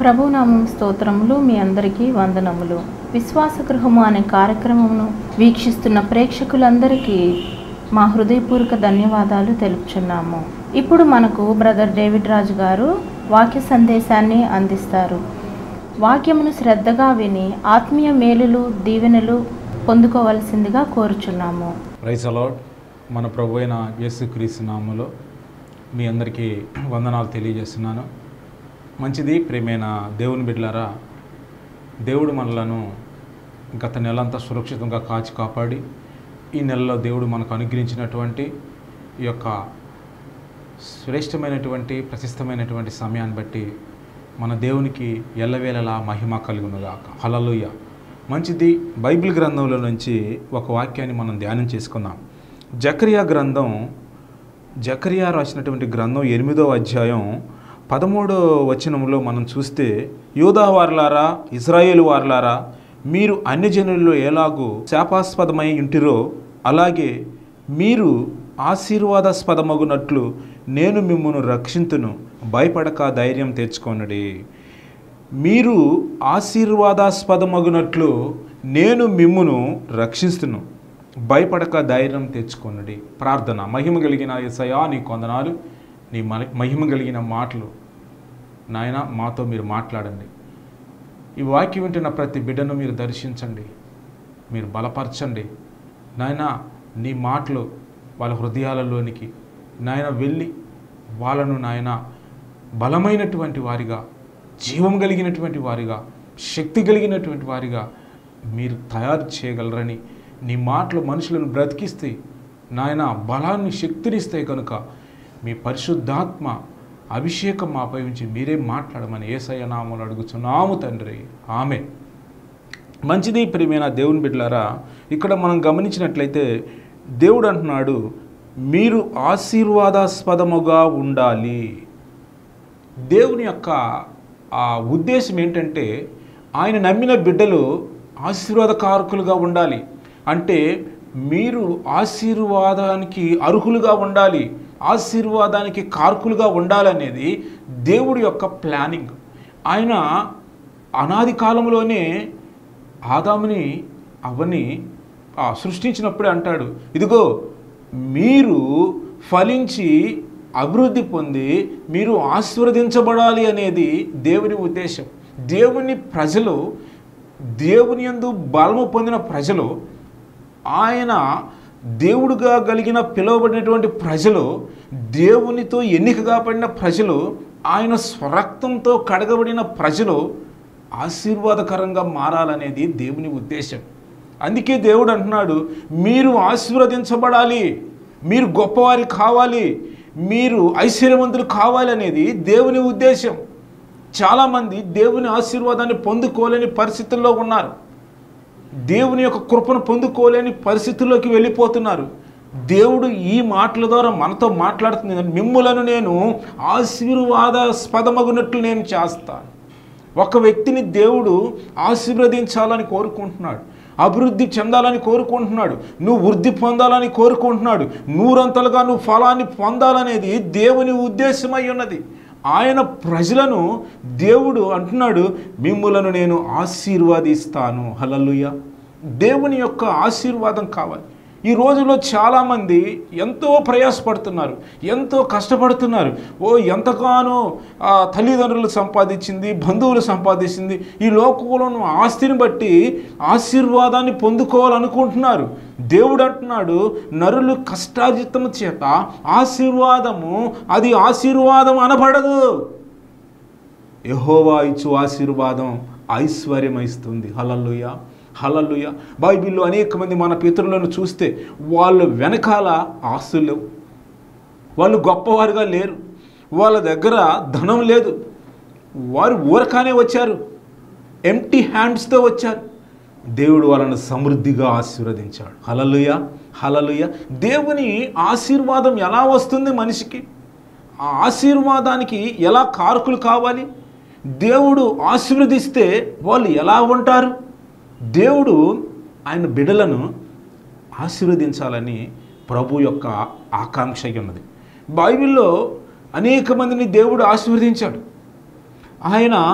ప్రభునామం స్తోత్రములు మీ అందరికీ వందనములు విశ్వాస గృహము అనే కార్యక్రమమును వీక్షిస్తున్న ప్రేక్షకులందరికీ మా హృదయపూర్వక ధన్యవాదాలు తెలుపుచున్నాము ఇప్పుడు మనకు బ్రదర్ డేవిడ్ రాజు గారు వాక్య సందేశాన్ని అందిస్తారు వాక్యమును శ్రద్ధగా విని ఆత్మీయ మేలులు దీవెనలు పొందుకోవలసిందిగా కోరుచున్నాము రైస్ అలాడ్ మన ప్రభు అయిన యేసుక్రీస్తు నామములో మీ అందరికీ వందనాలు తెలియజేస్తున్నాను మంచిది ప్రేమైన దేవుని బిడ్డలారా దేవుడు మనలను గత నెలంతా సురక్షితంగా కాచి కాపాడి ఈ నెలలో దేవుడు మనకు అనుగ్రహించినటువంటి ఈ యొక్క శ్రేష్టమైనటువంటి ప్రశస్తమైనటువంటి సమయాన్ని బట్టి మన దేవునికి ఎల్లవేళలా మహిమ కలుగునుగాక హలలుయ మంచిది బైబిల్ గ్రంథంలో నుంచి ఒక వాక్యాన్ని మనం ధ్యానం చేసుకుందాం జకరియా గ్రంథం జకరియా రాసినటువంటి గ్రంథం ఎనిమిదో అధ్యాయం పదమూడో వచనంలో మనం చూస్తే యూదా వార్లారా ఇజ్రాయేల్ వార్లారా మీరు అన్ని జనుల్లో ఎలాగూ శాపాస్పదమై ఉంటిరో అలాగే మీరు ఆశీర్వాదాస్పదమగునట్లు నేను మిమ్మును రక్షింతును భయపడక ధైర్యం తెచ్చుకొనడి మీరు ఆశీర్వాదాస్పదమగునట్లు నేను మిమ్మును రక్షిస్తును భయపడక ధైర్యం తెచ్చుకొనడి ప్రార్థన మహిమ కలిగిన ఎసయా నీ కొందనాలు నీ మ- మహిమ కలిగిన మాటలు నాయన మాతో మీరు మాట్లాడండి ఈ వాక్యం వింటున్న ప్రతి బిడ్డను మీరు దర్శించండి మీరు బలపరచండి నాయన నీ మాటలు వాళ్ళ హృదయాలలోనికి నాయన వెళ్ళి వాళ్ళను నాయన బలమైనటువంటి వారిగా జీవం కలిగినటువంటి వారిగా శక్తి కలిగినటువంటి వారిగా మీరు తయారు చేయగలరని నీ మాటలు మనుషులను బ్రతికిస్తే నాయన బలాన్ని శక్తినిస్తాయి కనుక మీ పరిశుద్ధాత్మ అభిషేకం మాపై ఉంచి మీరే మాట్లాడమని ఏసయ్య నామలు అడుగుచున్నాము తండ్రి ఆమె మంచిది ప్రియమైన దేవుని బిడ్డలారా ఇక్కడ మనం గమనించినట్లయితే దేవుడు అంటున్నాడు మీరు ఆశీర్వాదాస్పదముగా ఉండాలి దేవుని యొక్క ఆ ఉద్దేశం ఏంటంటే ఆయన నమ్మిన బిడ్డలు ఆశీర్వాదకారకులుగా ఉండాలి అంటే మీరు ఆశీర్వాదానికి అర్హులుగా ఉండాలి ఆశీర్వాదానికి కారకులుగా ఉండాలనేది దేవుడి యొక్క ప్లానింగ్ ఆయన అనాది కాలంలోనే ఆదాముని అవని ఆ, సృష్టించినప్పుడే అంటాడు ఇదిగో మీరు ఫలించి అభివృద్ధి పొంది మీరు ఆశీర్వదించబడాలి అనేది దేవుని ఉద్దేశం దేవుని ప్రజలు దేవుని యందు బలము పొందిన ప్రజలు ఆయన దేవుడుగా కలిగిన పిలువబడినటువంటి ప్రజలు దేవునితో ఎన్నికగా పడిన ప్రజలు ఆయన స్వరక్తంతో కడగబడిన ప్రజలు ఆశీర్వాదకరంగా మారాలనేది దేవుని ఉద్దేశం అందుకే దేవుడు అంటున్నాడు మీరు ఆశీర్వదించబడాలి మీరు గొప్పవారి కావాలి మీరు ఐశ్వర్యవంతులు కావాలి అనేది దేవుని ఉద్దేశం చాలామంది దేవుని ఆశీర్వాదాన్ని పొందుకోలేని పరిస్థితుల్లో ఉన్నారు దేవుని యొక్క కృపను పొందుకోలేని పరిస్థితుల్లోకి వెళ్ళిపోతున్నారు దేవుడు ఈ మాటల ద్వారా మనతో మాట్లాడుతుంది మిమ్ములను నేను ఆశీర్వాదాస్పదమగునట్లు నేను చేస్తాను ఒక వ్యక్తిని దేవుడు ఆశీర్వదించాలని కోరుకుంటున్నాడు అభివృద్ధి చెందాలని కోరుకుంటున్నాడు నువ్వు వృద్ధి పొందాలని కోరుకుంటున్నాడు నూరంతలుగా నువ్వు ఫలాన్ని పొందాలనేది దేవుని ఉద్దేశమై ఉన్నది ఆయన ప్రజలను దేవుడు అంటున్నాడు మిమ్ములను నేను ఆశీర్వాదిస్తాను హలలుయ దేవుని యొక్క ఆశీర్వాదం కావాలి ఈ రోజుల్లో చాలామంది ఎంతో ప్రయాసపడుతున్నారు ఎంతో కష్టపడుతున్నారు ఓ ఎంతగానో ఆ, తల్లిదండ్రులు సంపాదించింది బంధువులు సంపాదించింది ఈ లోకంలో ఉన్న ఆస్తిని బట్టి ఆశీర్వాదాన్ని పొందుకోవాలనుకుంటున్నారు దేవుడు అంటున్నాడు నరులు కష్టార్జితము చేత ఆశీర్వాదము అది ఆశీర్వాదం అనబడదు యహోవా ఇచ్చు ఆశీర్వాదం ఐశ్వర్యమిస్తుంది హలల్లుయ హలల్లుయ బైబిల్లో అనేక మంది మన పితరులను చూస్తే వాళ్ళు వెనకాల ఆస్తులు లేవు వాళ్ళు గొప్పవారుగా లేరు వాళ్ళ దగ్గర ధనం లేదు వారు ఊరకానే వచ్చారు ఎంటీ హ్యాండ్స్తో వచ్చారు దేవుడు వాళ్ళను సమృద్ధిగా ఆశీర్వదించాడు హలలుయ హలలుయ దేవుని ఆశీర్వాదం ఎలా వస్తుంది మనిషికి ఆ ఆశీర్వాదానికి ఎలా కారకులు కావాలి దేవుడు ఆశీర్వదిస్తే వాళ్ళు ఎలా ఉంటారు దేవుడు ఆయన బిడలను ఆశీర్వదించాలని ప్రభు యొక్క ఆకాంక్ష ఉన్నది బైబిల్లో అనేక మందిని దేవుడు ఆశీర్వదించాడు ఆయన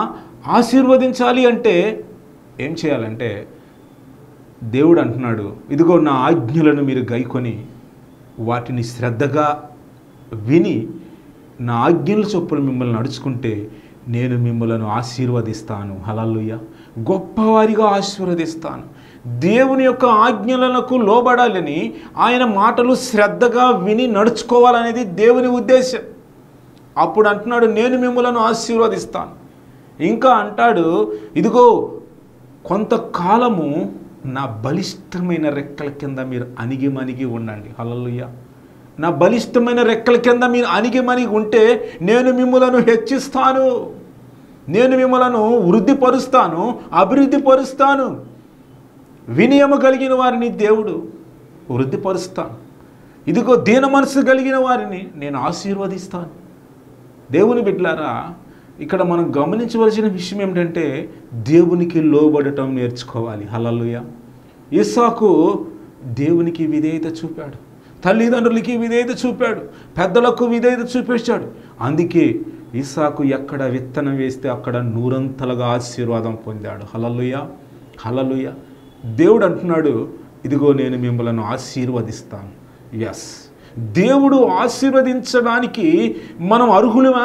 ఆశీర్వదించాలి అంటే ఏం చేయాలంటే దేవుడు అంటున్నాడు ఇదిగో నా ఆజ్ఞలను మీరు గైకొని వాటిని శ్రద్ధగా విని నా ఆజ్ఞల చొప్పున మిమ్మల్ని నడుచుకుంటే నేను మిమ్మలను ఆశీర్వదిస్తాను హలలుయ గొప్పవారిగా ఆశీర్వదిస్తాను దేవుని యొక్క ఆజ్ఞలకు లోబడాలని ఆయన మాటలు శ్రద్ధగా విని నడుచుకోవాలనేది దేవుని ఉద్దేశం అప్పుడు అంటున్నాడు నేను మిమ్మలను ఆశీర్వదిస్తాను ఇంకా అంటాడు ఇదిగో కొంతకాలము నా బలిష్టమైన రెక్కల కింద మీరు అణిగి మణిగి ఉండండి హల్లెలూయా నా బలిష్టమైన రెక్కల కింద మీరు అణిగి మణిగి ఉంటే నేను మిమ్మలను హెచ్చిస్తాను నేను మిమ్మలను వృద్ధిపరుస్తాను అభివృద్ధి పరుస్తాను వినయము కలిగిన వారిని దేవుడు వృద్ధిపరుస్తాను ఇదిగో దీన మనసు కలిగిన వారిని నేను ఆశీర్వదిస్తాను దేవుని బిడ్డలారా ఇక్కడ మనం గమనించవలసిన విషయం ఏమిటంటే దేవునికి లోబడటం నేర్చుకోవాలి హలలుయ ఇస్సాకు దేవునికి విధేయత చూపాడు తల్లిదండ్రులకి విధేయత చూపాడు పెద్దలకు విధేయత చూపించాడు అందుకే ఇస్సాకు ఎక్కడ విత్తనం వేస్తే అక్కడ నూరంతలుగా ఆశీర్వాదం పొందాడు హలలుయ హలలుయ దేవుడు అంటున్నాడు ఇదిగో నేను మిమ్మల్ని ఆశీర్వదిస్తాను ఎస్ దేవుడు ఆశీర్వదించడానికి మనం అర్హులమా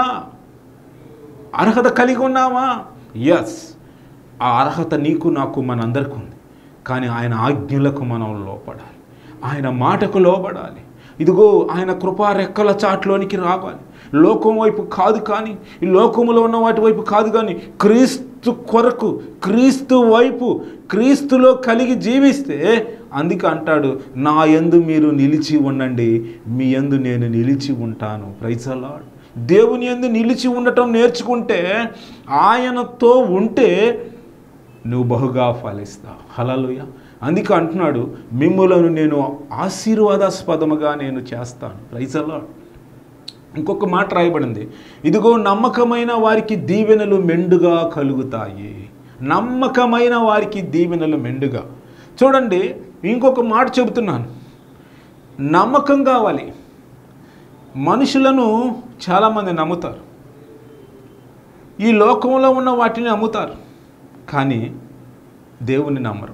అర్హత కలిగి ఉన్నామా ఎస్ ఆ అర్హత నీకు నాకు మనందరికీ ఉంది కానీ ఆయన ఆజ్ఞలకు మనం లోపడాలి ఆయన మాటకు లోబడాలి ఇదిగో ఆయన కృపా రెక్కల చాట్లోనికి రావాలి లోకం వైపు కాదు కానీ ఈ లోకములో ఉన్న వాటి వైపు కాదు కానీ క్రీస్తు కొరకు క్రీస్తు వైపు క్రీస్తులో కలిగి జీవిస్తే అందుకే అంటాడు నా యందు మీరు నిలిచి ఉండండి మీ యందు నేను నిలిచి ఉంటాను ప్రైజలాడు దేవుని యందు నిలిచి ఉండటం నేర్చుకుంటే ఆయనతో ఉంటే నువ్వు బహుగా ఫలిస్తావు హలలుయ అందుకే అంటున్నాడు మిమ్ములను నేను ఆశీర్వాదాస్పదముగా నేను చేస్తాను ప్రైజలాడు ఇంకొక మాట రాయబడింది ఇదిగో నమ్మకమైన వారికి దీవెనలు మెండుగా కలుగుతాయి నమ్మకమైన వారికి దీవెనలు మెండుగా చూడండి ఇంకొక మాట చెబుతున్నాను నమ్మకం కావాలి మనుషులను చాలామంది నమ్ముతారు ఈ లోకంలో ఉన్న వాటిని నమ్ముతారు కానీ దేవుని నమ్మరు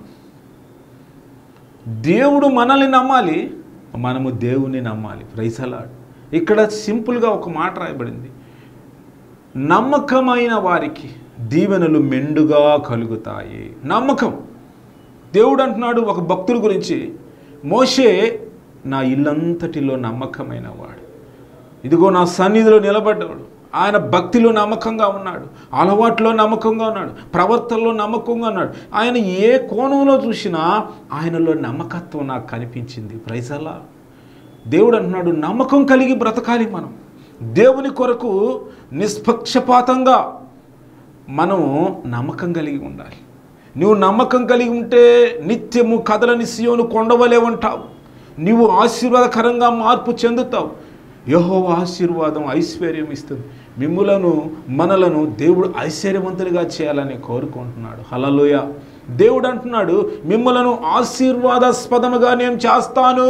దేవుడు మనల్ని నమ్మాలి మనము దేవుని నమ్మాలి ప్రైసలాడ్ ఇక్కడ సింపుల్గా ఒక మాట రాయబడింది నమ్మకమైన వారికి దీవెనలు మెండుగా కలుగుతాయి నమ్మకం దేవుడు అంటున్నాడు ఒక భక్తుడి గురించి మోషే నా ఇల్లంతటిలో నమ్మకమైన వాడు ఇదిగో నా సన్నిధిలో నిలబడ్డాడు ఆయన భక్తిలో నమ్మకంగా ఉన్నాడు అలవాట్లో నమ్మకంగా ఉన్నాడు ప్రవర్తనలో నమ్మకంగా ఉన్నాడు ఆయన ఏ కోణంలో చూసినా ఆయనలో నమ్మకత్వం నాకు కనిపించింది ప్రైజల్లా దేవుడు అంటున్నాడు నమ్మకం కలిగి బ్రతకాలి మనం దేవుని కొరకు నిష్పక్షపాతంగా మనము నమ్మకం కలిగి ఉండాలి నువ్వు నమ్మకం కలిగి ఉంటే నిత్యము కథలని సియోను కొండవలే ఉంటావు నీవు ఆశీర్వాదకరంగా మార్పు చెందుతావు యహో ఆశీర్వాదం ఐశ్వర్యం ఇస్తుంది మిమ్ములను మనలను దేవుడు ఐశ్వర్యవంతులుగా చేయాలని కోరుకుంటున్నాడు హలలోయ దేవుడు అంటున్నాడు మిమ్మలను ఆశీర్వాదాస్పదముగా నేను చేస్తాను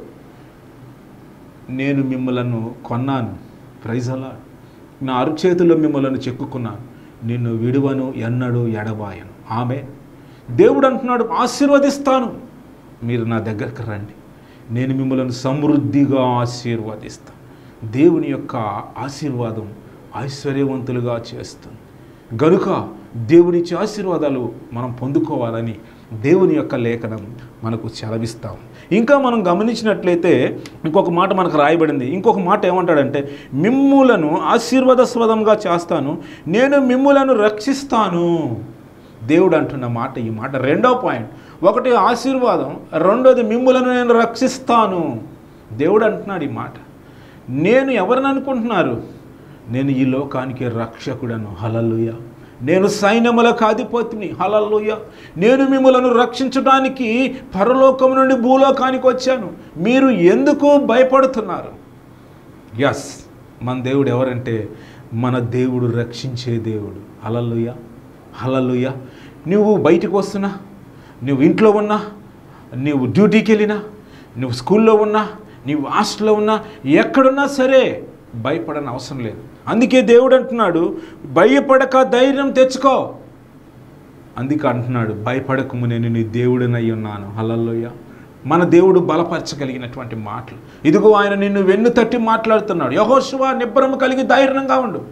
నేను మిమ్మలను కొన్నాను ప్రైజలా నా అరుచేతిలో మిమ్మలను చెక్కుకున్నాను నిన్ను విడువను ఎన్నడు ఎడబాయను ఆమె దేవుడు అంటున్నాడు ఆశీర్వదిస్తాను మీరు నా దగ్గరకు రండి నేను మిమ్మల్ని సమృద్ధిగా ఆశీర్వదిస్తాను దేవుని యొక్క ఆశీర్వాదం ఐశ్వర్యవంతులుగా చేస్తుంది గనుక దేవునిచ్చే ఆశీర్వాదాలు మనం పొందుకోవాలని దేవుని యొక్క లేఖనం మనకు సెలవిస్తాం ఇంకా మనం గమనించినట్లయితే ఇంకొక మాట మనకు రాయబడింది ఇంకొక మాట ఏమంటాడంటే మిమ్ములను ఆశీర్వాదస్పదంగా చేస్తాను నేను మిమ్ములను రక్షిస్తాను దేవుడు అంటున్న మాట ఈ మాట రెండో పాయింట్ ఒకటి ఆశీర్వాదం రెండోది మిమ్ములను నేను రక్షిస్తాను దేవుడు అంటున్నాడు ఈ మాట నేను ఎవరిని అనుకుంటున్నారు నేను ఈ లోకానికి రక్షకుడను హలలుయ నేను సైన్యములకు అధిపతిని హలలుయ నేను మిమ్మలను రక్షించడానికి పరలోకం నుండి భూలోకానికి వచ్చాను మీరు ఎందుకు భయపడుతున్నారు ఎస్ మన దేవుడు ఎవరంటే మన దేవుడు రక్షించే దేవుడు హలలుయ హలలుయ నువ్వు బయటికి వస్తున్నా నువ్వు ఇంట్లో ఉన్నా నువ్వు డ్యూటీకి వెళ్ళినా నువ్వు స్కూల్లో ఉన్నా నీవు హాస్టల్లో ఉన్నా ఎక్కడున్నా సరే భయపడని అవసరం లేదు అందుకే దేవుడు అంటున్నాడు భయపడక ధైర్యం తెచ్చుకో అందుకే అంటున్నాడు భయపడకము నేను నీ దేవుడినై ఉన్నాను హల్లల్లోయ మన దేవుడు బలపరచగలిగినటువంటి మాటలు ఇదిగో ఆయన నిన్ను వెన్ను తట్టి మాట్లాడుతున్నాడు యహోశివ నిబ్బరము కలిగి ధైర్యంగా ఉండు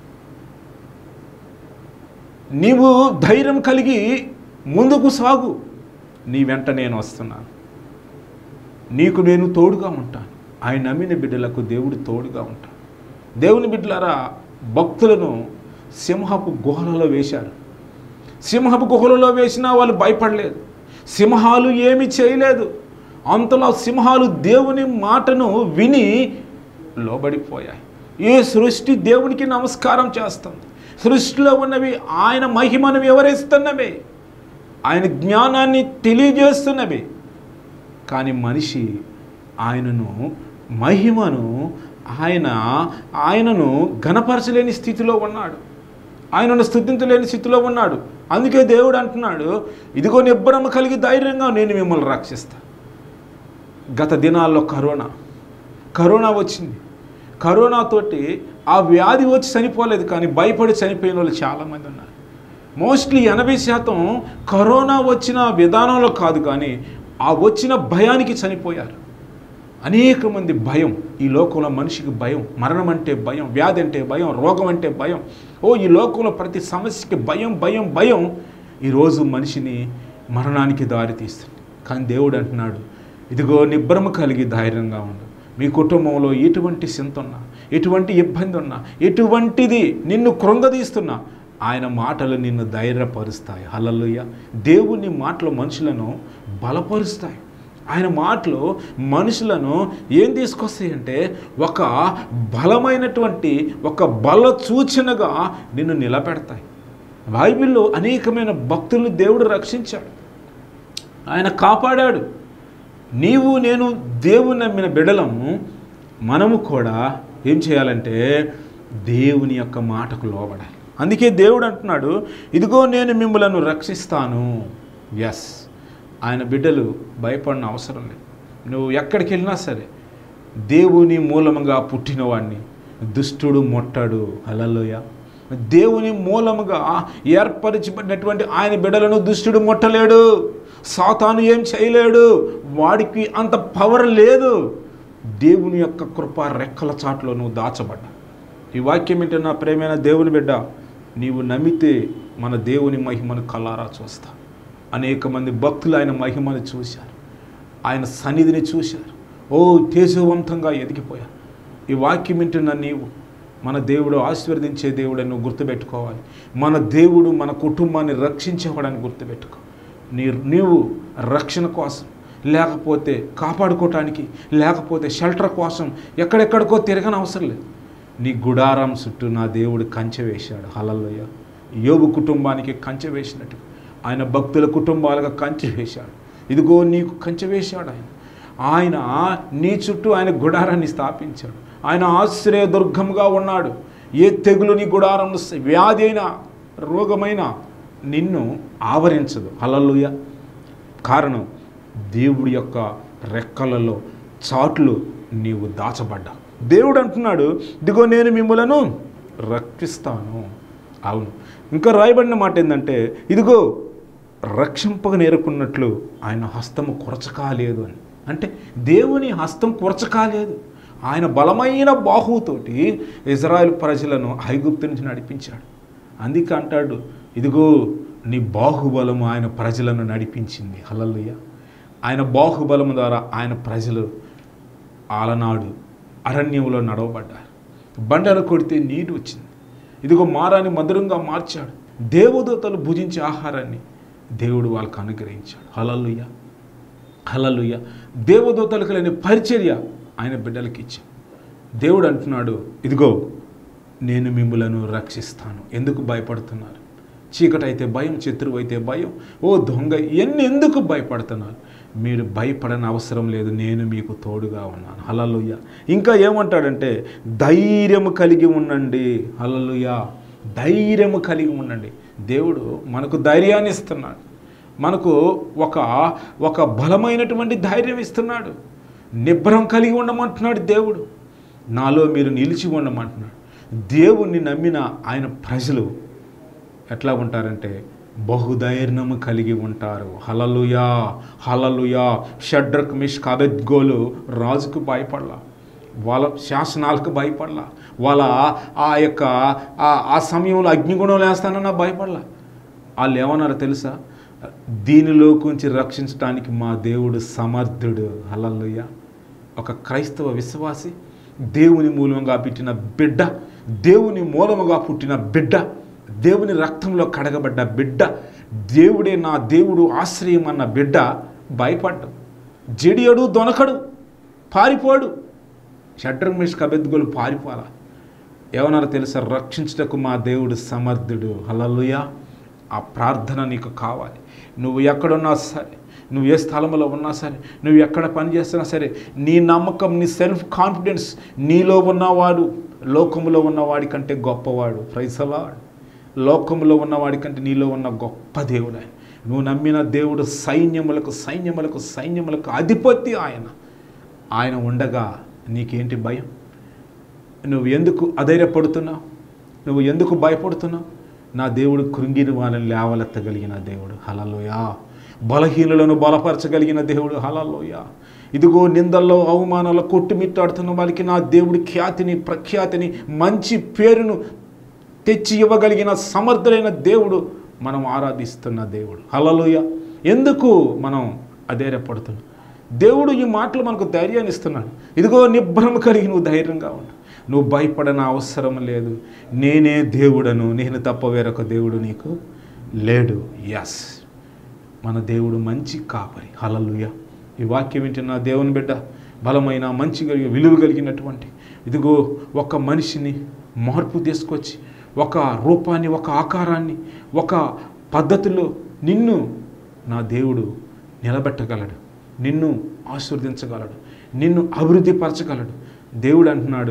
నీవు ధైర్యం కలిగి ముందుకు సాగు నీ వెంట నేను వస్తున్నాను నీకు నేను తోడుగా ఉంటాను ఆయన నమ్మిన బిడ్డలకు దేవుడు తోడుగా ఉంటాడు దేవుని బిడ్డలారా భక్తులను సింహపు గుహలలో వేశారు సింహపు గుహలలో వేసినా వాళ్ళు భయపడలేదు సింహాలు ఏమి చేయలేదు అంతలో సింహాలు దేవుని మాటను విని లోబడిపోయాయి ఈ సృష్టి దేవునికి నమస్కారం చేస్తుంది సృష్టిలో ఉన్నవి ఆయన మహిమను వివరిస్తున్నవే ఆయన జ్ఞానాన్ని తెలియజేస్తున్నవి కానీ మనిషి ఆయనను మహిమను ఆయన ఆయనను ఘనపరచలేని స్థితిలో ఉన్నాడు ఆయనను స్థుతించలేని స్థితిలో ఉన్నాడు అందుకే దేవుడు అంటున్నాడు ఇదిగో నిబ్బరము కలిగి ధైర్యంగా నేను మిమ్మల్ని రక్షిస్తా గత దినాల్లో కరోనా కరోనా వచ్చింది కరోనాతోటి ఆ వ్యాధి వచ్చి చనిపోలేదు కానీ భయపడి చనిపోయిన వాళ్ళు చాలామంది ఉన్నారు మోస్ట్లీ ఎనభై శాతం కరోనా వచ్చిన విధానంలో కాదు కానీ ఆ వచ్చిన భయానికి చనిపోయారు అనేక మంది భయం ఈ లోకంలో మనిషికి భయం మరణం అంటే భయం వ్యాధి అంటే భయం రోగం అంటే భయం ఓ ఈ లోకంలో ప్రతి సమస్యకి భయం భయం భయం ఈరోజు మనిషిని మరణానికి దారి తీస్తుంది కానీ దేవుడు అంటున్నాడు ఇదిగో నిబ్బరము కలిగి ధైర్యంగా ఉండు మీ కుటుంబంలో ఎటువంటి చింత ఉన్నా ఎటువంటి ఇబ్బంది ఉన్నా ఎటువంటిది నిన్ను కృంగదీస్తున్నా ఆయన మాటలు నిన్ను ధైర్యపరుస్తాయి హల్లల్లుయ దేవుని మాటలు మనుషులను బలపరుస్తాయి ఆయన మాటలు మనుషులను ఏం తీసుకొస్తాయంటే ఒక బలమైనటువంటి ఒక బల సూచనగా నిన్ను నిలబెడతాయి బైబిల్లో అనేకమైన భక్తులను దేవుడు రక్షించాడు ఆయన కాపాడాడు నీవు నేను దేవుని నమ్మిన బిడలము మనము కూడా ఏం చేయాలంటే దేవుని యొక్క మాటకు లోబడాలి అందుకే దేవుడు అంటున్నాడు ఇదిగో నేను మిమ్మలను రక్షిస్తాను ఎస్ ఆయన బిడ్డలు భయపడిన అవసరం లేదు నువ్వు ఎక్కడికి వెళ్ళినా సరే దేవుని మూలముగా పుట్టినవాడిని దుష్టుడు మొట్టాడు అలలోయ దేవుని మూలముగా ఏర్పరచబడినటువంటి ఆయన బిడ్డలను దుష్టుడు ముట్టలేడు సాతాను ఏం చేయలేడు వాడికి అంత పవర్ లేదు దేవుని యొక్క కృప రెక్కల చాట్లో నువ్వు దాచబడ్డా ఈ వాక్యం ఏంటి నా ప్రేమైన దేవుని బిడ్డ నీవు నమ్మితే మన దేవుని మహిమను కల్లారా చూస్తా అనేక మంది భక్తులు ఆయన మహిమను చూశారు ఆయన సన్నిధిని చూశారు ఓ తేజవంతంగా ఎదిగిపోయారు ఈ వాక్యం వింటున్న నీవు మన దేవుడు ఆశీర్వదించే దేవుడని నువ్వు గుర్తుపెట్టుకోవాలి మన దేవుడు మన కుటుంబాన్ని రక్షించేవాడని గుర్తుపెట్టుకో నీ నీవు రక్షణ కోసం లేకపోతే కాపాడుకోవటానికి లేకపోతే షెల్టర్ కోసం ఎక్కడెక్కడికో తిరగని అవసరం లేదు నీ గుడారం చుట్టూ నా దేవుడు కంచె వేశాడు హలల్లోయ యోబు కుటుంబానికి కంచె వేసినట్టు ఆయన భక్తుల కుటుంబాలుగా కంచె వేశాడు ఇదిగో నీకు కంచె వేశాడు ఆయన ఆయన నీ చుట్టూ ఆయన గుడారాన్ని స్థాపించాడు ఆయన ఆశ్రయ దుర్గంగా ఉన్నాడు ఏ తెగులు నీ గుడారంలో వ్యాధి అయినా రోగమైన నిన్ను ఆవరించదు హలల్లుయ కారణం దేవుడి యొక్క రెక్కలలో చాట్లు నీవు దాచబడ్డావు దేవుడు అంటున్నాడు ఇదిగో నేను మిమ్మలను రక్షిస్తాను అవును ఇంకా రాయబడిన మాట ఏంటంటే ఇదిగో రక్షింపక నేర్కొన్నట్లు ఆయన హస్తము కొరచకాలేదు అని అంటే దేవుని హస్తం కొరచకాలేదు ఆయన బలమైన బాహువుతోటి ఇజ్రాయెల్ ప్రజలను ఐగుప్తు నుంచి నడిపించాడు అందుకే అంటాడు ఇదిగో నీ బాహుబలము ఆయన ప్రజలను నడిపించింది హలలుయ ఆయన బాహుబలము ద్వారా ఆయన ప్రజలు ఆలనాడు అరణ్యంలో నడవబడ్డారు బండలు కొడితే నీరు వచ్చింది ఇదిగో మారాన్ని మధురంగా మార్చాడు దేవదూతలు భుజించే ఆహారాన్ని దేవుడు వాళ్ళకు అనుగ్రహించాడు హలలుయ హలలుయ దేవదూతలకు లేని పరిచర్య ఆయన బిడ్డలకి ఇచ్చాడు దేవుడు అంటున్నాడు ఇదిగో నేను మిమ్మలను రక్షిస్తాను ఎందుకు భయపడుతున్నారు చీకటి అయితే భయం శత్రువు అయితే భయం ఓ దొంగ ఎన్ని ఎందుకు భయపడుతున్నారు మీరు భయపడని అవసరం లేదు నేను మీకు తోడుగా ఉన్నాను హలలుయ ఇంకా ఏమంటాడంటే ధైర్యము కలిగి ఉండండి హలలుయ ధైర్యము కలిగి ఉండండి దేవుడు మనకు ధైర్యాన్ని ఇస్తున్నాడు మనకు ఒక ఒక బలమైనటువంటి ధైర్యం ఇస్తున్నాడు నిబ్బరం కలిగి ఉండమంటున్నాడు దేవుడు నాలో మీరు నిలిచి ఉండమంటున్నాడు దేవుణ్ణి నమ్మిన ఆయన ప్రజలు ఎట్లా ఉంటారంటే బహుధైర్యము కలిగి ఉంటారు హలలుయా హలలుయా షడ్రక్ మిష్ కాబెద్గోలు రాజుకు భయపడలా వాళ్ళ శాసనాలకు భయపడలా వాళ్ళ ఆ యొక్క ఆ- ఆ సమయంలో అగ్నిగుణం వేస్తానన్నా భయపడలా వాళ్ళు ఏమన్నారో తెలుసా దీనిలో కొంచెం రక్షించడానికి మా దేవుడు సమర్థుడు హలలుయ ఒక క్రైస్తవ విశ్వాసి దేవుని మూలంగా పుట్టిన బిడ్డ దేవుని మూలముగా పుట్టిన బిడ్డ దేవుని రక్తంలో కడగబడ్డ బిడ్డ దేవుడే నా దేవుడు ఆశ్రయం అన్న బిడ్డ భయపడ్డు జడియడు దొనకడు పారిపోడు షడ్రంగ్ మిష్ కబెద్దుగోలు పారిపోలా ఏమన్నారో తెలుసా రక్షించుటకు మా దేవుడు సమర్థుడు హల్లెలూయా ఆ ప్రార్థన నీకు కావాలి నువ్వు ఎక్కడున్నా సరే నువ్వు ఏ స్థలంలో ఉన్నా సరే నువ్వు ఎక్కడ పని చేస్తున్నా సరే నీ నమ్మకం నీ సెల్ఫ్ కాన్ఫిడెన్స్ నీలో ఉన్నవాడు లోకములో ఉన్నవాడి కంటే గొప్పవాడు ప్రైసలాడు లోకములో ఉన్నవాడి కంటే నీలో ఉన్న గొప్ప దేవుడు ఆయన నువ్వు నమ్మిన దేవుడు సైన్యములకు సైన్యములకు సైన్యములకు అధిపతి ఆయన ఆయన ఉండగా నీకేంటి భయం నువ్వు ఎందుకు అధైర్యపడుతున్నావు నువ్వు ఎందుకు భయపడుతున్నావు నా దేవుడు కృంగిని వాళ్ళని లేవలెత్తగలిగిన దేవుడు హలలోయా బలహీనులను బలపరచగలిగిన దేవుడు హలలోయా ఇదిగో నిందల్లో అవమానాల్లో కొట్టుమిట్టాడుతున్న వాళ్ళకి నా దేవుడి ఖ్యాతిని ప్రఖ్యాతిని మంచి పేరును తెచ్చి ఇవ్వగలిగిన సమర్థులైన దేవుడు మనం ఆరాధిస్తున్న దేవుడు హలలోయ ఎందుకు మనం అధైర్యపడుతున్నాం దేవుడు ఈ మాటలు మనకు ధైర్యాన్ని ఇస్తున్నాడు ఇదిగో నిబ్బరం కలిగి నువ్వు ధైర్యంగా ఉండు నువ్వు భయపడన అవసరం లేదు నేనే దేవుడను నేను తప్ప వేరొక దేవుడు నీకు లేడు ఎస్ మన దేవుడు మంచి కాపరి హలలుయ ఈ వాక్యం వింటున్న దేవుని బిడ్డ బలమైన మంచి కలిగి విలువ కలిగినటువంటి ఇదిగో ఒక మనిషిని మార్పు తీసుకొచ్చి ఒక రూపాన్ని ఒక ఆకారాన్ని ఒక పద్ధతిలో నిన్ను నా దేవుడు నిలబెట్టగలడు నిన్ను ఆశీర్వదించగలడు నిన్ను అభివృద్ధి పరచగలడు దేవుడు అంటున్నాడు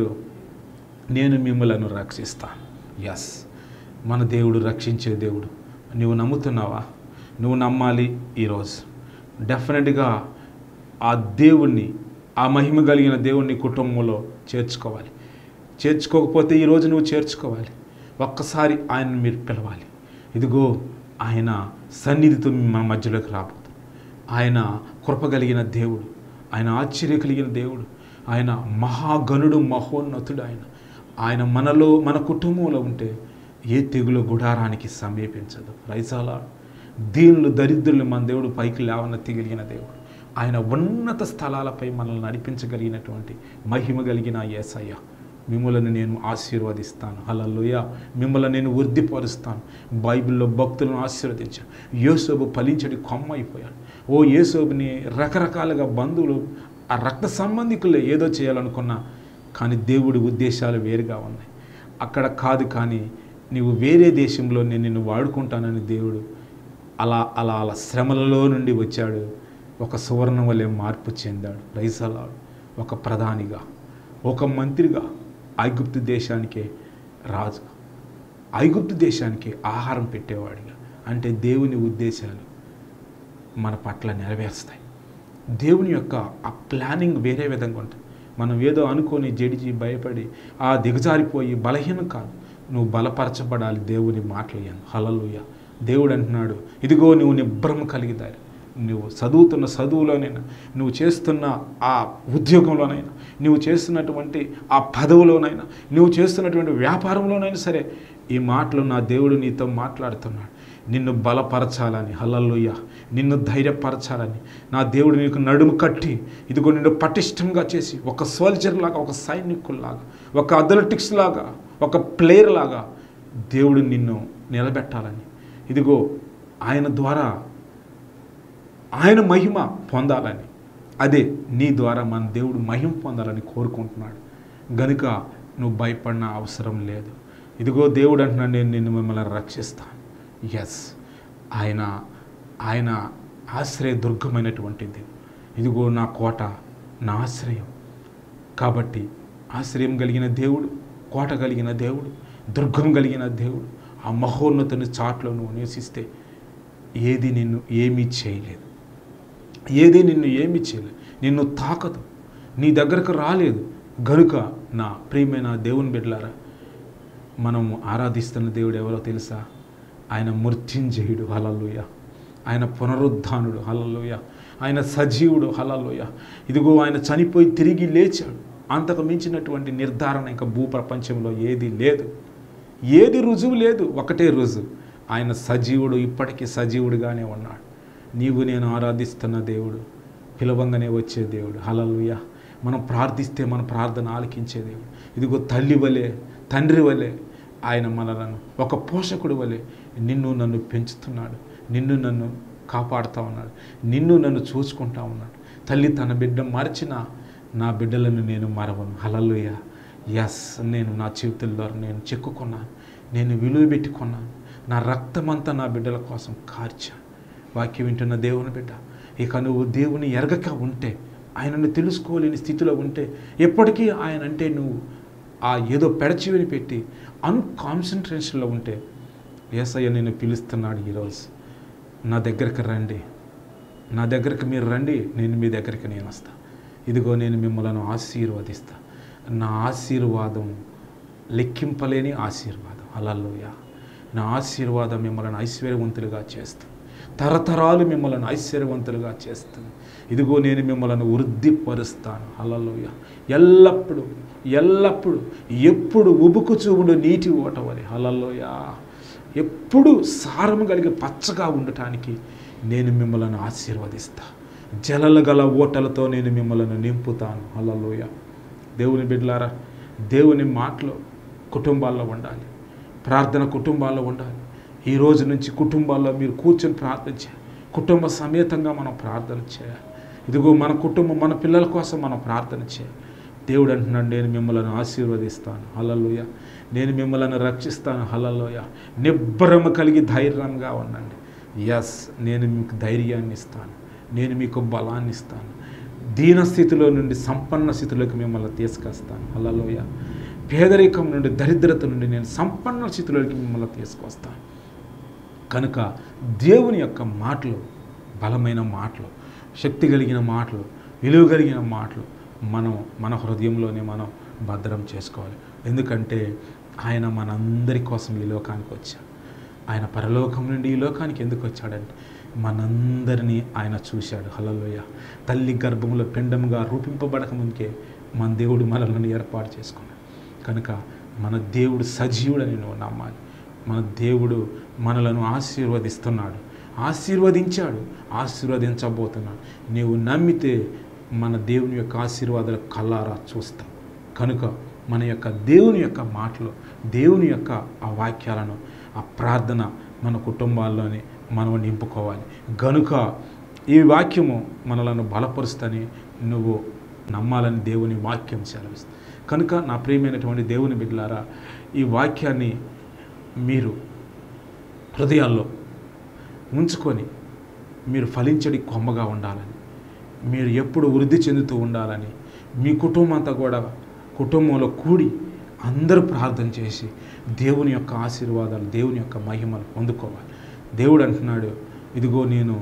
నేను మిమ్మలను రక్షిస్తాను ఎస్ మన దేవుడు రక్షించే దేవుడు నువ్వు నమ్ముతున్నావా నువ్వు నమ్మాలి ఈరోజు డెఫినెట్గా ఆ దేవుణ్ణి ఆ మహిమ కలిగిన దేవుణ్ణి కుటుంబంలో చేర్చుకోవాలి చేర్చుకోకపోతే ఈరోజు నువ్వు చేర్చుకోవాలి ఒక్కసారి ఆయన్ని మీరు పిలవాలి ఇదిగో ఆయన సన్నిధితో మన మధ్యలోకి రాబోతుంది ఆయన కృప కలిగిన దేవుడు ఆయన ఆశ్చర్య కలిగిన దేవుడు ఆయన మహాగణుడు మహోన్నతుడు ఆయన ఆయన మనలో మన కుటుంబంలో ఉంటే ఏ తెగులు గుడారానికి సమీపించదు రైసాలా దీనులు దరిద్రులు మన దేవుడు పైకి లేవనెత్తగలిగిన దేవుడు ఆయన ఉన్నత స్థలాలపై మనల్ని నడిపించగలిగినటువంటి మహిమ కలిగిన ఏసయ్య మిమ్మల్ని నేను ఆశీర్వదిస్తాను హలలోయ మిమ్మల్ని నేను వృద్ధిపరుస్తాను బైబిల్లో భక్తులను ఆశీర్వదించాను యోసోబు ఫలించడి కొమ్మ అయిపోయాడు ఓ యేసోబుని రకరకాలుగా బంధువులు ఆ రక్త సంబంధికులే ఏదో చేయాలనుకున్నా కానీ దేవుడి ఉద్దేశాలు వేరుగా ఉన్నాయి అక్కడ కాదు కానీ నీవు వేరే దేశంలో నేను నిన్ను వాడుకుంటానని దేవుడు అలా అలా అలా శ్రమలలో నుండి వచ్చాడు ఒక సువర్ణ వలె మార్పు చెందాడు రైసలాడు ఒక ప్రధానిగా ఒక మంత్రిగా ఐగుప్తు దేశానికే రాజుగా ఐగుప్తు దేశానికి ఆహారం పెట్టేవాడిగా అంటే దేవుని ఉద్దేశాలు మన పట్ల నెరవేరుస్తాయి దేవుని యొక్క ఆ ప్లానింగ్ వేరే విధంగా ఉంటుంది మనం ఏదో అనుకొని జడిచి భయపడి ఆ దిగజారిపోయి బలహీనం కాదు నువ్వు బలపరచబడాలి దేవుని మాటలు హలలుయ దేవుడు అంటున్నాడు ఇదిగో నువ్వు నిబ్రమ కలిగిదారు నువ్వు చదువుతున్న చదువులోనైనా నువ్వు చేస్తున్న ఆ ఉద్యోగంలోనైనా నువ్వు చేస్తున్నటువంటి ఆ పదవిలోనైనా నువ్వు చేస్తున్నటువంటి వ్యాపారంలోనైనా సరే ఈ మాటలు నా దేవుడు నీతో మాట్లాడుతున్నాడు నిన్ను బలపరచాలని హల్లల్లుయ్య నిన్ను ధైర్యపరచాలని నా దేవుడు నీకు నడుము కట్టి ఇదిగో నిన్ను పటిష్టంగా చేసి ఒక సోల్జర్ లాగా ఒక సైనికుల్లాగా ఒక అథ్లెటిక్స్ లాగా ఒక ప్లేయర్ లాగా దేవుడు నిన్ను నిలబెట్టాలని ఇదిగో ఆయన ద్వారా ఆయన మహిమ పొందాలని అదే నీ ద్వారా మన దేవుడు మహిమ పొందాలని కోరుకుంటున్నాడు గనుక నువ్వు భయపడిన అవసరం లేదు ఇదిగో దేవుడు అంటున్నాడు నేను నిన్ను మిమ్మల్ని రక్షిస్తాను ఎస్ ఆయన ఆయన ఆశ్రయ దుర్గమైనటువంటిది ఇదిగో నా కోట నా ఆశ్రయం కాబట్టి ఆశ్రయం కలిగిన దేవుడు కోట కలిగిన దేవుడు దుర్గం కలిగిన దేవుడు ఆ మహోన్నతుని చాట్లో నువ్వు నివసిస్తే ఏది నిన్ను ఏమీ చేయలేదు ఏది నిన్ను ఏమీ చేయలేదు నిన్ను తాకదు నీ దగ్గరకు రాలేదు గనుక నా ప్రియమైన దేవుని బిడ్డలారా మనం ఆరాధిస్తున్న దేవుడు ఎవరో తెలుసా ఆయన మృత్యుంజయుడు హలలుయ ఆయన పునరుద్ధానుడు హలలుయ ఆయన సజీవుడు హలలుయ ఇదిగో ఆయన చనిపోయి తిరిగి లేచాడు అంతకు మించినటువంటి నిర్ధారణ ఇంకా భూప్రపంచంలో ఏది లేదు ఏది రుజువు లేదు ఒకటే రుజువు ఆయన సజీవుడు ఇప్పటికీ సజీవుడుగానే ఉన్నాడు నీవు నేను ఆరాధిస్తున్న దేవుడు పిలవంగానే వచ్చే దేవుడు హలలుయ మనం ప్రార్థిస్తే మన ప్రార్థన ఆలకించే దేవుడు ఇదిగో తల్లి వలె తండ్రి వలె ఆయన మనలను ఒక పోషకుడు వలె నిన్ను నన్ను పెంచుతున్నాడు నిన్ను నన్ను కాపాడుతూ ఉన్నాడు నిన్ను నన్ను చూసుకుంటా ఉన్నాడు తల్లి తన బిడ్డ మరచిన నా బిడ్డలను నేను మరవను హలలుయ ఎస్ నేను నా చేతుల్లో నేను చెక్కుకున్నాను నేను విలువ పెట్టుకున్నాను నా రక్తమంతా నా బిడ్డల కోసం కార్చాను వాక్యం వింటున్న దేవుని బిడ్డ ఇక నువ్వు దేవుని ఎరగక ఉంటే ఆయనను తెలుసుకోలేని స్థితిలో ఉంటే ఎప్పటికీ ఆయన అంటే నువ్వు ఆ ఏదో పెడచివిని పెట్టి అన్కాన్సన్ట్రేషన్లో ఉంటే ఏసయ్య నేను పిలుస్తున్నాడు ఈరోజు నా దగ్గరికి రండి నా దగ్గరికి మీరు రండి నేను మీ దగ్గరికి నేను వస్తా ఇదిగో నేను మిమ్మల్ని ఆశీర్వదిస్తా నా ఆశీర్వాదం లెక్కింపలేని ఆశీర్వాదం అలల్లోయ నా ఆశీర్వాదం మిమ్మల్ని ఐశ్వర్యవంతులుగా చేస్తుంది తరతరాలు మిమ్మల్ని ఐశ్వర్యవంతులుగా చేస్తుంది ఇదిగో నేను మిమ్మల్ని వృద్ధిపరుస్తాను అలలోయ ఎల్లప్పుడూ ఎల్లప్పుడూ ఎప్పుడు ఉబుకు చూపుడు నీటి ఓటవని అలలోయ ఎప్పుడు సారము కలిగి పచ్చగా ఉండటానికి నేను మిమ్మల్ని ఆశీర్వదిస్తా జలలు గల ఓటలతో నేను మిమ్మల్ని నింపుతాను అలలోయ దేవుని బిడ్డలారా దేవుని మాటలు కుటుంబాల్లో ఉండాలి ప్రార్థన కుటుంబాల్లో ఉండాలి ఈ రోజు నుంచి కుటుంబాల్లో మీరు కూర్చొని ప్రార్థన చేయాలి కుటుంబ సమేతంగా మనం ప్రార్థన చేయాలి ఇదిగో మన కుటుంబం మన పిల్లల కోసం మనం ప్రార్థన చేయాలి దేవుడు అంటున్నాడు నేను మిమ్మల్ని ఆశీర్వదిస్తాను హలలోయ నేను మిమ్మల్ని రక్షిస్తాను హలలోయ నిబ్బరము కలిగి ధైర్యంగా ఉండండి ఎస్ నేను మీకు ధైర్యాన్ని ఇస్తాను నేను మీకు బలాన్ని ఇస్తాను దీన స్థితిలో నుండి సంపన్న స్థితిలోకి మిమ్మల్ని తీసుకొస్తాను హలలోయ పేదరికం నుండి దరిద్రత నుండి నేను సంపన్న స్థితిలోకి మిమ్మల్ని తీసుకొస్తాను కనుక దేవుని యొక్క మాటలు బలమైన మాటలు శక్తి కలిగిన మాటలు విలువ కలిగిన మాటలు మనం మన హృదయంలోనే మనం భద్రం చేసుకోవాలి ఎందుకంటే ఆయన మనందరి కోసం ఈ లోకానికి వచ్చాడు ఆయన పరలోకం నుండి ఈ లోకానికి ఎందుకు వచ్చాడంటే మనందరినీ ఆయన చూశాడు హలలోయ తల్లి గర్భంలో పిండముగా రూపింపబడక ముందుకే మన దేవుడు మనల్ని ఏర్పాటు చేసుకున్నాడు కనుక మన దేవుడు సజీవుడని నువ్వు నమ్మాలి మన దేవుడు మనలను ఆశీర్వదిస్తున్నాడు ఆశీర్వదించాడు ఆశీర్వదించబోతున్నాడు నీవు నమ్మితే మన దేవుని యొక్క ఆశీర్వాదాలు కల్లారా చూస్తాం కనుక మన యొక్క దేవుని యొక్క మాటలు దేవుని యొక్క ఆ వాక్యాలను ఆ ప్రార్థన మన కుటుంబాల్లోనే మనం నింపుకోవాలి గనుక ఈ వాక్యము మనలను బలపరుస్తని నువ్వు నమ్మాలని దేవుని వాక్యం సెలవిస్తుంది కనుక నా ప్రియమైనటువంటి దేవుని బిడ్డలారా ఈ వాక్యాన్ని మీరు హృదయాల్లో ఉంచుకొని మీరు ఫలించడి కొమ్మగా ఉండాలని మీరు ఎప్పుడు వృద్ధి చెందుతూ ఉండాలని మీ కుటుంబం అంతా కూడా కుటుంబంలో కూడి అందరూ ప్రార్థన చేసి దేవుని యొక్క ఆశీర్వాదాలు దేవుని యొక్క మహిమలు పొందుకోవాలి దేవుడు అంటున్నాడు ఇదిగో నేను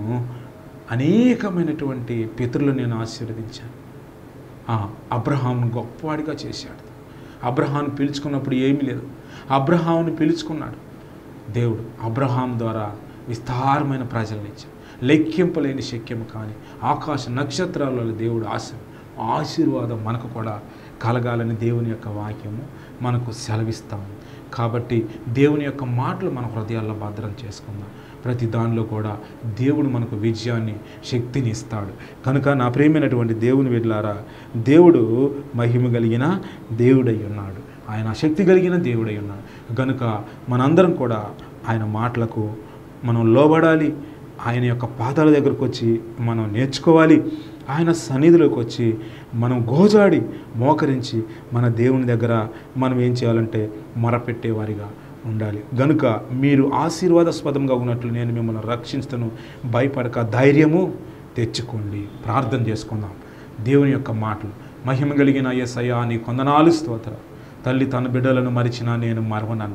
అనేకమైనటువంటి పితరులు నేను ఆశీర్వదించాను ఆ, అబ్రహామును గొప్పవాడిగా చేశాడు అబ్రహాను పిలుచుకున్నప్పుడు ఏమీ లేదు అబ్రహాముని పిలుచుకున్నాడు దేవుడు అబ్రహాం ద్వారా విస్తారమైన ప్రజలను ఇచ్చాడు లెక్కింపలేని శక్యము కానీ ఆకాశ నక్షత్రాలలో దేవుడు ఆశ ఆశీర్వాదం మనకు కూడా కలగాలని దేవుని యొక్క వాక్యము మనకు సెలవిస్తాము కాబట్టి దేవుని యొక్క మాటలు మన హృదయాల్లో భద్రం చేసుకుందాం ప్రతి దానిలో కూడా దేవుడు మనకు విజయాన్ని శక్తిని ఇస్తాడు కనుక నా ప్రేమైనటువంటి దేవుని వెళ్ళారా దేవుడు మహిమ కలిగిన దేవుడై ఉన్నాడు ఆయన శక్తి కలిగిన దేవుడై ఉన్నాడు కనుక మనందరం కూడా ఆయన మాటలకు మనం లోబడాలి ఆయన యొక్క పాదాల దగ్గరకు వచ్చి మనం నేర్చుకోవాలి ఆయన సన్నిధిలోకి వచ్చి మనం గోజాడి మోకరించి మన దేవుని దగ్గర మనం ఏం చేయాలంటే మొరపెట్టేవారిగా ఉండాలి గనుక మీరు ఆశీర్వాదాస్పదంగా ఉన్నట్లు నేను మిమ్మల్ని రక్షిస్తాను భయపడక ధైర్యము తెచ్చుకోండి ప్రార్థన చేసుకుందాం దేవుని యొక్క మాటలు మహిమ కలిగిన ఎస్ఐయా నీ కొందనాలు స్తోత్ర తల్లి తన బిడ్డలను మరిచినా నేను మరవనన్నా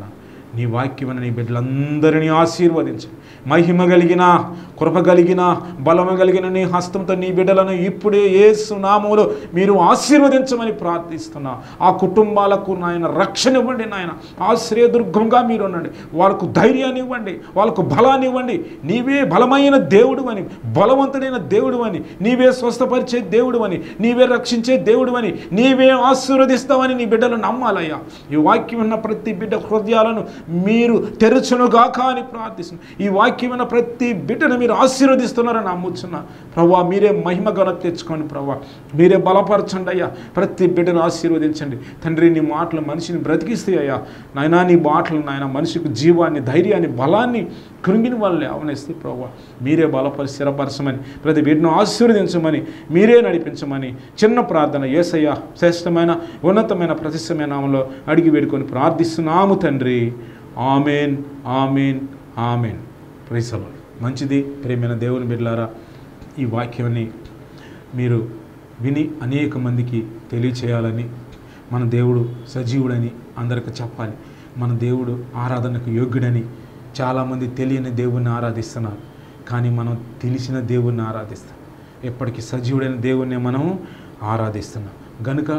నీ వాక్యం నీ బిడ్డలందరినీ ఆశీర్వదించు మహిమ కలిగిన కృప కలిగిన బలము కలిగిన నీ హస్తంతో నీ బిడ్డలను ఇప్పుడే ఏసు నామములో మీరు ఆశీర్వదించమని ప్రార్థిస్తున్నా ఆ కుటుంబాలకు నాయన రక్షణ ఇవ్వండి నాయన ఆశ్రయదుర్గంగా మీరు ఉండండి వాళ్ళకు ధైర్యాన్ని ఇవ్వండి వాళ్ళకు బలాన్ని ఇవ్వండి నీవే బలమైన దేవుడు అని బలవంతుడైన దేవుడు అని నీవే స్వస్థపరిచే దేవుడు అని నీవే రక్షించే దేవుడు అని నీవే ఆశీర్వదిస్తావని నీ బిడ్డలు నమ్మాలయ్యా ఈ వాక్యం ఉన్న ప్రతి బిడ్డ హృదయాలను మీరు తెరచునుగాక అని ప్రార్థిస్తున్నాను ఈ వాక్యం ఉన్న ప్రతి బిడ్డను మీరు ఆశీర్వదిస్తున్నారని నమ్ముతున్నా ప్రభా మీరే మహిమ ఘనత తెచ్చుకోండి ప్రభా మీరే బలపరచండి అయ్యా ప్రతి బిడ్డను ఆశీర్వదించండి తండ్రి నీ మాటలు మనిషిని బ్రతికిస్తే అయ్యా నాయనా నీ మాటలు నాయన మనిషికి జీవాన్ని ధైర్యాన్ని బలాన్ని కృంగిన వాళ్ళు అవనేస్తే ప్రభా మీరే బలపరి స్థిరపరచమని ప్రతి బిడ్డను ఆశీర్వదించమని మీరే నడిపించమని చిన్న ప్రార్థన ఏసయ్య శ్రేష్టమైన ఉన్నతమైన ప్రతిష్టమైన నామంలో అడిగి వేడుకొని ప్రార్థిస్తున్నాము తండ్రి ఆమెన్ ఆమెన్ ఆమెన్ ప్రైసలో మంచిది ప్రేమైన దేవుని బిడ్డలారా ఈ వాక్యాన్ని మీరు విని అనేక మందికి తెలియచేయాలని మన దేవుడు సజీవుడని అందరికి చెప్పాలి మన దేవుడు ఆరాధనకు యోగ్యుడని చాలామంది తెలియని దేవుణ్ణి ఆరాధిస్తున్నారు కానీ మనం తెలిసిన దేవుణ్ణి ఆరాధిస్తాం ఎప్పటికీ సజీవుడైన దేవుణ్ణి మనము ఆరాధిస్తున్నాం గనుక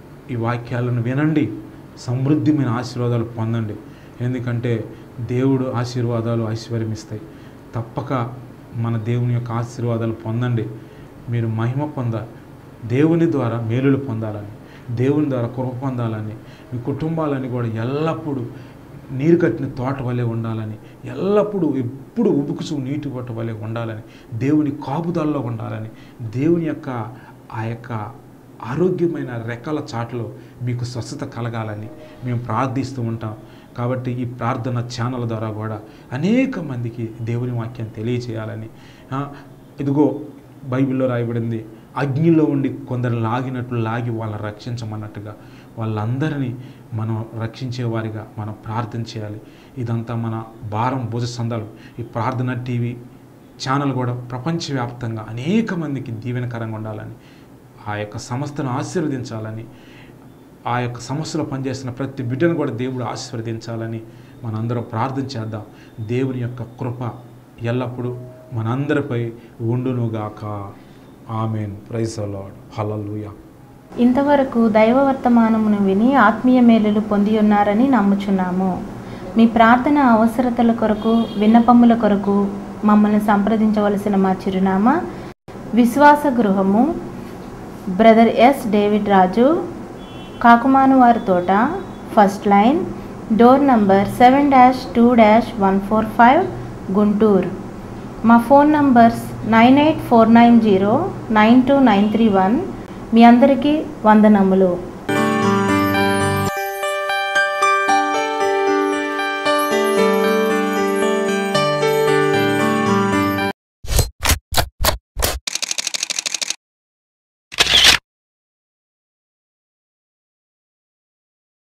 ఈ వాక్యాలను వినండి సమృద్ధిమైన ఆశీర్వాదాలు పొందండి ఎందుకంటే దేవుడు ఆశీర్వాదాలు ఐశ్వర్యం ఇస్తాయి తప్పక మన దేవుని యొక్క ఆశీర్వాదాలు పొందండి మీరు మహిమ పొందాలి దేవుని ద్వారా మేలులు పొందాలని దేవుని ద్వారా కృప పొందాలని మీ కుటుంబాలని కూడా ఎల్లప్పుడూ నీరు కట్టిన తోట వలె ఉండాలని ఎల్లప్పుడూ ఎప్పుడు ఉబుకుచు నీటి పట్ట వలె ఉండాలని దేవుని కాపుదల్లో ఉండాలని దేవుని యొక్క ఆ యొక్క ఆరోగ్యమైన రెక్కల చాటులో మీకు స్వస్థత కలగాలని మేము ప్రార్థిస్తూ ఉంటాం కాబట్టి ఈ ప్రార్థన ఛానల్ ద్వారా కూడా అనేక మందికి దేవుని వాక్యం తెలియచేయాలని ఆ, ఇదిగో బైబిల్లో రాయబడింది అగ్నిలో ఉండి కొందరు లాగినట్లు లాగి వాళ్ళని రక్షించమన్నట్టుగా వాళ్ళందరినీ మనం రక్షించేవారిగా మనం ప్రార్థన చేయాలి ఇదంతా మన భారం భుజ సందాలు ఈ ప్రార్థన టీవీ ఛానల్ కూడా ప్రపంచవ్యాప్తంగా అనేక మందికి దీవెనకరంగా ఉండాలని ఆ యొక్క సంస్థను ఆశీర్వదించాలని ఆ యొక్క సంస్థలో పనిచేస్తున్న ప్రతి బిడ్డను కూడా దేవుడు ఆశీర్వదించాలని మనందరం ప్రార్థన చేద్దాం దేవుని యొక్క కృప ఎల్లప్పుడూ మనందరిపై ఉండునుగాక ఆమెన్ ప్రైజ్ లార్డ్ హల్లెలూయా ఇంతవరకు దైవ వర్తమానమును విని ఆత్మీయ మేలులు పొంది ఉన్నారని నమ్ముచున్నాము మీ ప్రార్థన అవసరతల కొరకు విన్నపముల కొరకు మమ్మల్ని సంప్రదించవలసిన మా చిరునామా విశ్వాస గృహము brother S David Raju Kakumanu వారి తోట first line door number seven dash two dash one four five Guntur మా phone numbers nine eight four nine zero nine two nine three one మీ అందరికీ వందనములు